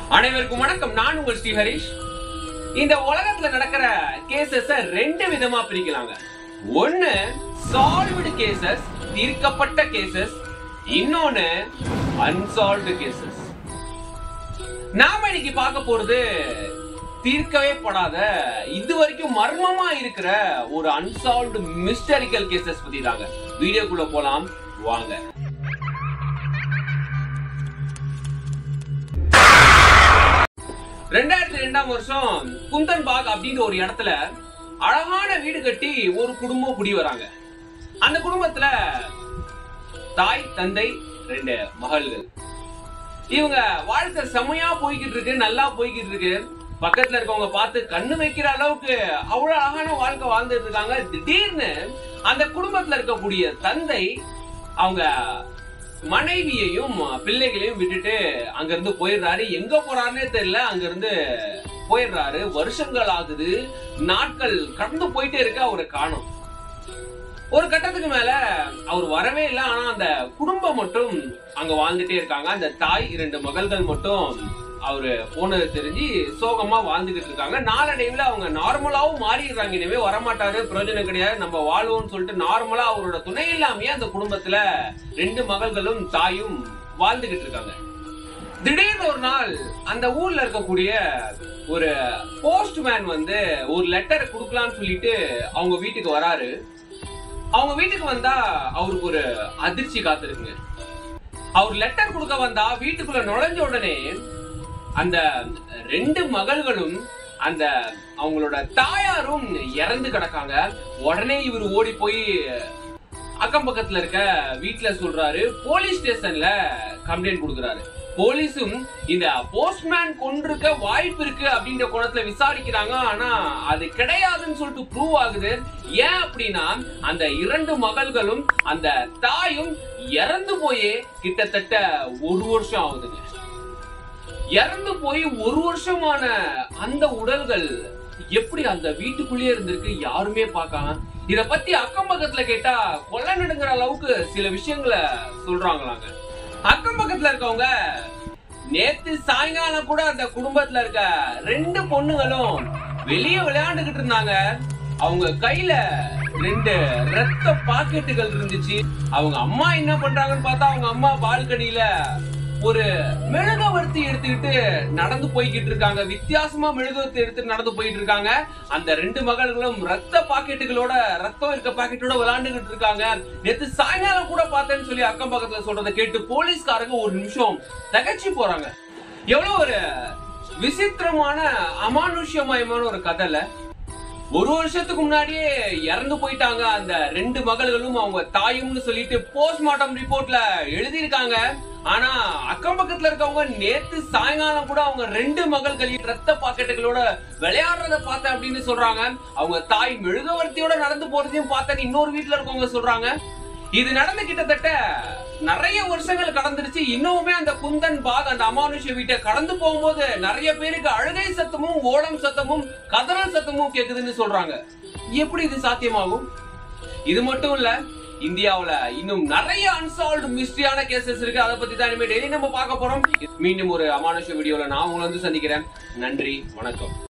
அனைவருக்கும் வணக்கம் நான் உங்கள் ஸ்ரீ ஹரிஷ் இந்த உலகத்துல நடக்கிற கேசஸ் ரெண்டு விதமா பிரிக்கலாங்க ஒண்ணு சால்வ்டு கேசஸ் தீர்க்கப்பட்ட கேசஸ் இன்னொன்னு அன்சால்வ்டு கேசஸ் நாம இன்னைக்கு பார்க்க போறது தீர்க்கவே படாத இது வரைக்கும் மர்மமா இருக்கிற ஒரு அன்சால்வ்டு மிஸ்டரிக்கல் கேசஸ் பத்தி தாங்க வீடியோக்குள்ள போலாம் வாங்க ரெண்டாயிரத்தி ரெண்டாம் வருஷம் குந்தன் பாக் அப்படின்ற ஒரு இடத்துல அழகான வீடு கட்டி ஒரு குடும்பம் குடி வராங்க அந்த குடும்பத்துல தாய் தந்தை ரெண்டு மகள்கள் இவங்க வாழ்க்கை செமையா போய்கிட்டு இருக்கு நல்லா போய்கிட்டு இருக்கு பக்கத்துல இருக்கவங்க பார்த்து கண்ணு வைக்கிற அளவுக்கு அவ்வளவு அழகான வாழ்க்கை வாழ்ந்துட்டு இருக்காங்க திடீர்னு அந்த குடும்பத்துல இருக்கக்கூடிய தந்தை அவங்க மனைவியையும் பிள்ளைகளையும் விட்டுட்டு அங்க இருந்து போயிடுறாரு எங்க போறாருன்னே தெரியல அங்க இருந்து போயிடுறாரு வருஷங்கள் ஆகுது நாட்கள் கடந்து போயிட்டே இருக்கு அவரை காணும் ஒரு கட்டத்துக்கு மேல அவர் வரவே இல்லை ஆனா அந்த குடும்பம் மட்டும் அங்க வாழ்ந்துட்டே இருக்காங்க அந்த தாய் இரண்டு மகள்கள் மட்டும் அவரு போனது தெரிஞ்சு சோகமா வாழ்ந்துகிட்டு இருக்காங்க நாளடைவுல அவங்க நார்மலாவும் மாறிடுறாங்க இனிமே வரமாட்டாரு பிரயோஜனம் கிடையாது நம்ம வாழ்வோம்னு சொல்லிட்டு நார்மலா அவரோட துணை இல்லாமயே அந்த குடும்பத்துல ரெண்டு மகள்களும் தாயும் வாழ்ந்துகிட்டு இருக்காங்க திடீர்னு ஒரு நாள் அந்த ஊர்ல இருக்கக்கூடிய ஒரு போஸ்ட்மேன் வந்து ஒரு லெட்டர் கொடுக்கலாம்னு சொல்லிட்டு அவங்க வீட்டுக்கு வராரு அவங்க வீட்டுக்கு வந்தா அவருக்கு ஒரு அதிர்ச்சி காத்திருக்குங்க அவர் லெட்டர் கொடுக்க வந்தா வீட்டுக்குள்ள நுழைஞ்ச உடனே அந்த ரெண்டு மகள்களும் அந்த அவங்களோட தாயாரும் இறந்து கிடக்காங்க உடனே இவர் ஓடி போய் அக்கம் பக்கத்துல இருக்க வீட்டுல சொல்றாரு போலீஸ் ஸ்டேஷன்ல கம்ப்ளைண்ட் கொடுக்கறாரு போலீஸும் இந்த போஸ்ட்மேன் கொண்டிருக்க வாய்ப்பு இருக்கு அப்படின்ற கோணத்துல விசாரிக்கிறாங்க ஆனா அது கிடையாதுன்னு சொல்லிட்டு ப்ரூவ் ஆகுது ஏன் அப்படின்னா அந்த இரண்டு மகள்களும் அந்த தாயும் இறந்து போயே கிட்டத்தட்ட ஒரு வருஷம் ஆகுதுங்க இறந்து போய் ஒரு வருஷமான அந்த உடல்கள் எப்படி அந்த வீட்டுக்குள்ளேயே இருந்திருக்கு யாருமே பார்க்காம இத பத்தி அக்கம் பக்கத்துல கேட்டா கொல்ல நடுங்கிற அளவுக்கு சில விஷயங்களை சொல்றாங்களாங்க அக்கம் பக்கத்துல இருக்கவங்க நேத்து சாயங்காலம் கூட அந்த குடும்பத்துல இருக்க ரெண்டு பொண்ணுங்களும் வெளியே விளையாண்டுகிட்டு இருந்தாங்க அவங்க கையில ரெண்டு ரத்த பாக்கெட்டுகள் இருந்துச்சு அவங்க அம்மா என்ன பண்றாங்கன்னு பார்த்தா அவங்க அம்மா பால்கனியில ஒரு மெழுகுவர்த்தி எடுத்துக்கிட்டு நடந்து போய்கிட்டு இருக்காங்க வித்தியாசமா மெழுகுவர்த்தி எடுத்து நடந்து போயிட்டு இருக்காங்க அந்த ரெண்டு மகள்களும் ரத்த பாக்கெட்டுகளோட ரத்தம் இருக்க பாக்கெட்டோட விளையாண்டுகிட்டு இருக்காங்க நேத்து சாயங்காலம் கூட பார்த்தேன்னு சொல்லி அக்கம் பக்கத்துல சொல்றதை கேட்டு போலீஸ்காரங்க ஒரு நிமிஷம் தகச்சு போறாங்க எவ்வளவு ஒரு விசித்திரமான அமானுஷ்யமயமான ஒரு கதைல ஒரு வருஷத்துக்கு முன்னாடியே இறந்து போயிட்டாங்க அந்த ரெண்டு மகள்களும் அவங்க தாயும்னு சொல்லிட்டு போஸ்ட்மார்ட்டம் ரிப்போர்ட்ல எழுதியிருக்காங்க ஆனா அக்கம் பக்கத்துல இருக்கவங்க நேத்து சாயங்காலம் கூட அவங்க ரெண்டு மகள்களின் ரத்த பாக்கெட்டுகளோட விளையாடுறத பார்த்தேன் அப்படின்னு சொல்றாங்க அவங்க தாய் மெழுகுவர்த்தியோட நடந்து போறதையும் பார்த்தேன் இன்னொரு வீட்டுல இருக்கவங்க சொல்றாங்க இது நடந்து கிட்டத்தட்ட நிறைய வருஷங்கள் கடந்துருச்சு இன்னுமே அந்த குந்தன் பாக் அந்த அமானுஷ்ய வீட்டை கடந்து போகும்போது நிறைய பேருக்கு அழுகை சத்தமும் ஓடம் சத்தமும் கதறல் சத்தமும் கேக்குதுன்னு சொல்றாங்க எப்படி இது சாத்தியமாகும் இது மட்டும் இல்ல இந்தியாவுல இன்னும் நிறைய அன்சால்வ்டு மிஸ்டரியான கேசஸ் இருக்கு அதை பத்தி தான் இனிமே டெய்லி நம்ம பார்க்க போறோம் மீண்டும் ஒரு அமானுஷ்ய வீடியோல நான் உங்களை வந்து சந்திக்கிறேன் நன்றி வணக்கம்